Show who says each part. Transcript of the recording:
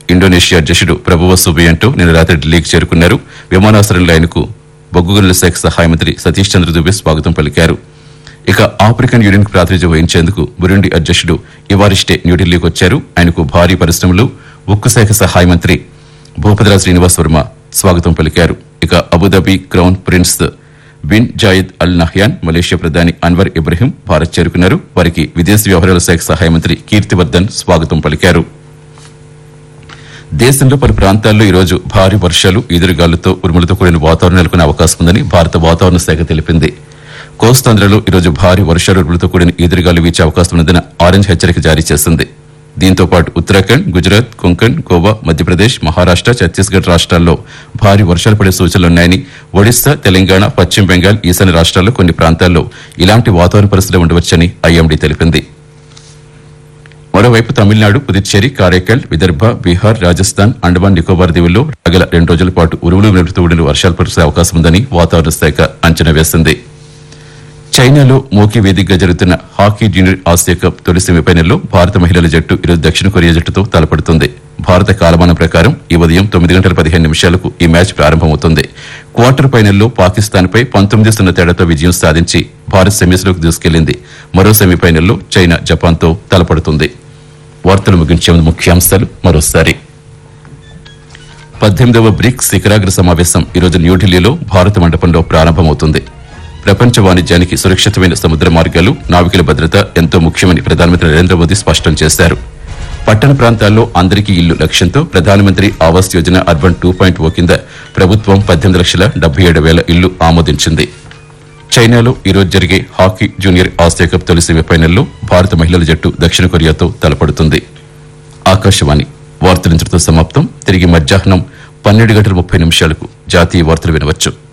Speaker 1: Indonesia అధ్యక్షుడు ప్రభువ Subianto నిన్న రాత్రి ఢిల్లీకి చేరుకున్నారు విమానాశ్రయంలో ఆయనకు బొగ్గు గనుల శాఖ సహాయ మంత్రి సతీష్ చంద్ర దుబే స్వాగతం పలికారు ఇక ఆఫ్రికన్ యూనియన్ కు ప్రాతినిధ్యం వహించేందుకు బురుండి అధ్యక్షుడు ఇవారిస్టే న్యూఢిల్లీకి వచ్చారు ఆయనకు భారీ పరిశ్రమలు ఉక్కు శాఖ సహాయ మంత్రి భూపతిరా శ్రీనివాస్ వర్మ స్వాగతం పలికారు ఇక Abu Dhabi crown prince bin Zayed al Nahyan Malaysia ప్రధాని అన్వర్ ఇబ్రహీం భారత్ చేరుకున్నారు వారికి విదేశీ వ్యవహారాల శాఖ సహాయ మంత్రి కీర్తివర్ధన్ స్వాగతం పలికారు దేశంలో పలు ప్రాంతాల్లో ఈ రోజు భారీ వర్షాలు ఈదురుగాలులతో ఉరుములతో కూడిన వాతావరణం నెలకొనే అవకాశం ఉందని భారత వాతావరణ శాఖ తెలిపింది కోస్తాంధ్రలో ఈ రోజు భారీ వర్షాలు ఉరుములతో కూడిన ఈదురుగాలు వీచే అవకాశం ఉన్నదని ఆరెంజ్ హెచ్చరిక జారీ చేసింది దీంతో పాటు ఉత్తరాఖండ్ గుజరాత్ కొంకణ్ గోవా మధ్యప్రదేశ్ మహారాష్ట ఛత్తీస్గఢ్ రాష్ట్రాల్లో భారీ వర్షాలు పడే సూచనలున్నాయని ఒడిశా తెలంగాణ పశ్చిమ బెంగాల్ ఈశాన్య రాష్ట్రాల్లో కొన్ని ప్రాంతాల్లో ఇలాంటి వాతావరణ పరిస్థితులు ఉండవచ్చని ఐఎండీ తెలిపింది మరోవైపు తమిళనాడు పుదుచ్చేరి కారైకల్ విదర్భ బీహార్ రాజస్థాన్ అండమాన్ నికోబార్ దీవుల్లో రాగల రెండు రోజుల పాటు ఉరువులు మెరుపుతూ ఉండిన వర్షాలు కురిసే అవకాశం ఉందని వాతావరణ శాఖ అంచనా వేసింది చైనాలో మోకీ వేదికగా జరుగుతున్న హాకీ జూనియర్ ఆసియా కప్ తొలి సెమీఫైనల్లో భారత మహిళల జట్టు ఈరోజు దక్షిణ కొరియా జట్టుతో తలపడుతుంది భారత కాలమానం ప్రకారం ఈ ఉదయం తొమ్మిది గంటల పదిహేను నిమిషాలకు ఈ మ్యాచ్ ప్రారంభమవుతుంది క్వార్టర్ ఫైనల్లో పాకిస్తాన్పై పంతొమ్మిది సున్నా తేడాతో విజయం సాధించి భారత్ సెమీస్లోకి దూసుకెళ్లింది మరో సెమీఫైనల్లో చైనా జపాన్తో తలపడుతుంది వార్తలు ముగించే ముందు ముఖ్యాంశాలు మరోసారి పద్దెనిమిదవ బ్రిక్స్ శిఖరాగ్ర సమావేశం ఈరోజు న్యూఢిల్లీలో భారత మండపంలో ప్రారంభమవుతుంది ప్రపంచ వాణిజ్యానికి సురక్షితమైన సముద్ర మార్గాలు నావికుల భద్రత ఎంతో ముఖ్యమని ప్రధానమంత్రి నరేంద్ర మోదీ స్పష్టం చేశారు పట్టణ ప్రాంతాల్లో అందరికీ ఇల్లు లక్ష్యంతో Pradhan Mantri Awas Yojana urban two point O కింద ప్రభుత్వం పద్దెనిమిది లక్షల డెబ్బై ఏడు వేల ఇల్లు ఆమోదించింది చైనాలో ఈరోజు జరిగే హాకీ జూనియర్ ఆసియా కప్ తొలి సెమీఫైనల్లో భారత మహిళల జట్టు దక్షిణ కొరియాతో తలపడుతుంది ఆకాశవాణి వార్తలు ఇంతటితో సమాప్తం తిరిగి మధ్యాహ్నం పన్నెండు గంటల ముప్పై నిమిషాలకు జాతీయ వార్తలు వినవచ్చు